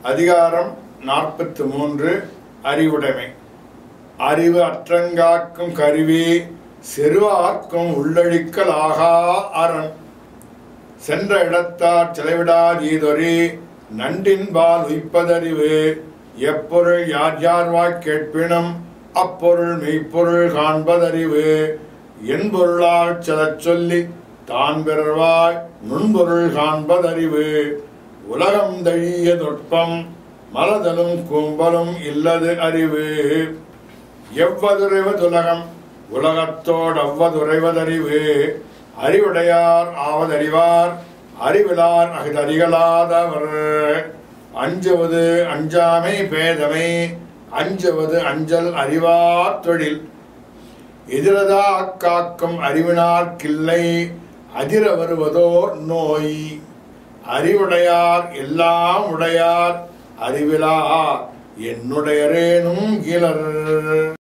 அதிகாரம் நாற்பத்து மூன்று அறிவுடைமை அறிவு அற்றங்காக்கும் கருவி செருவார்க்கும் உள்ளழிக்கல் ஆகா அரண் சென்ற இடத்தார் செலவிடாதீதொரி நண்டின்பால் உய்ப்பதறிவு எப்பொருள் யார் யார் வாய் கேட்பினும் அப்பொருள் மெய்ப்பொருள் காண்பதறிவு என்பொருளால் செலச் சொல்லி தான் பிறர்வாய் நுண்பொருள் காண்பதறிவு உலகம் தழிய தொட்பம் மலதலும் கும்பலும் இல்லது அறிவு எவ்வதுரைவதுலகம் உலகத்தோடு அவ்வதுரைவதறிவு அறிவுடையார் ஆவதறிவார் அறிவிலார் அகுதறிகளாதவர் அஞ்சுவது அஞ்சாமை பேதமை அஞ்சுவது அஞ்சல் அறிவார் தொழில் எதிரதா காக்கும் அறிவினார்க்கில்லை அதிர வருவதோர் நோய் அறிவுடையார் எல்லாம் உடையார் அறிவிலா என்னுடையரேனும் கீழர்